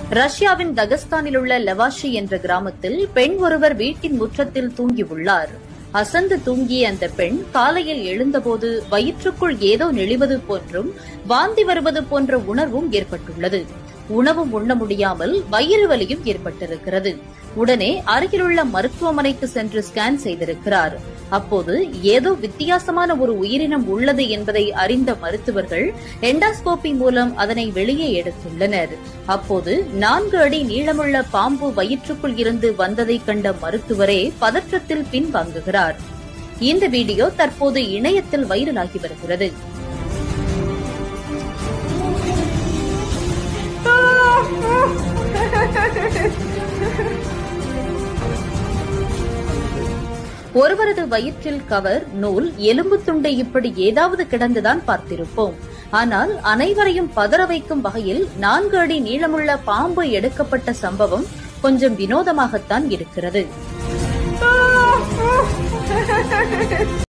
ரஷ்யாவின் தகஸ்தானில் உள்ள லெவாஷி என்ற கிராமத்தில் பெண் ஒருவர் வீட்டின் முற்றத்தில் தூங்கியுள்ளார் அசந்து தூங்கிய அந்த பெண் காலையில் எழுந்தபோது வயிற்றுக்குள் ஏதோ நெளிவது போன்றும் வாந்தி வருவது போன்ற உணர்வும் ஏற்பட்டுள்ளது உணவும் உண்ண முடியாமல் வயிறு வலியும் ஏற்பட்டிருக்கிறது உடனே அருகிலுள்ள மருத்துவமனைக்கு சென்று ஸ்கேன் செய்திருக்கிறார் அப்போது ஏதோ வித்தியாசமான ஒரு உயிரினம் உள்ளது என்பதை அறிந்த மருத்துவர்கள் எண்டாஸ்கோபி மூலம் அதனை வெளியே எடுத்துள்ளனர் அப்போது நான்கு அடி நீளமுள்ள பாம்பு வயிற்றுக்குள் இருந்து வந்ததை கண்ட மருத்துவரே பதற்றத்தில் பின்வாங்குகிறார் இந்த வீடியோ தற்போது இணையத்தில் வைரலாகி வருகிறது ஒருவரது வயிற்றில் கவர் நூல் எலும்பு துண்டை இப்படி ஏதாவது கிடந்துதான் பார்த்திருப்போம் ஆனால் அனைவரையும் பதற வைக்கும் வகையில் நான்கு அடி நீளமுள்ள பாம்பு எடுக்கப்பட்ட சம்பவம் கொஞ்சம் வினோதமாகத்தான் இருக்கிறது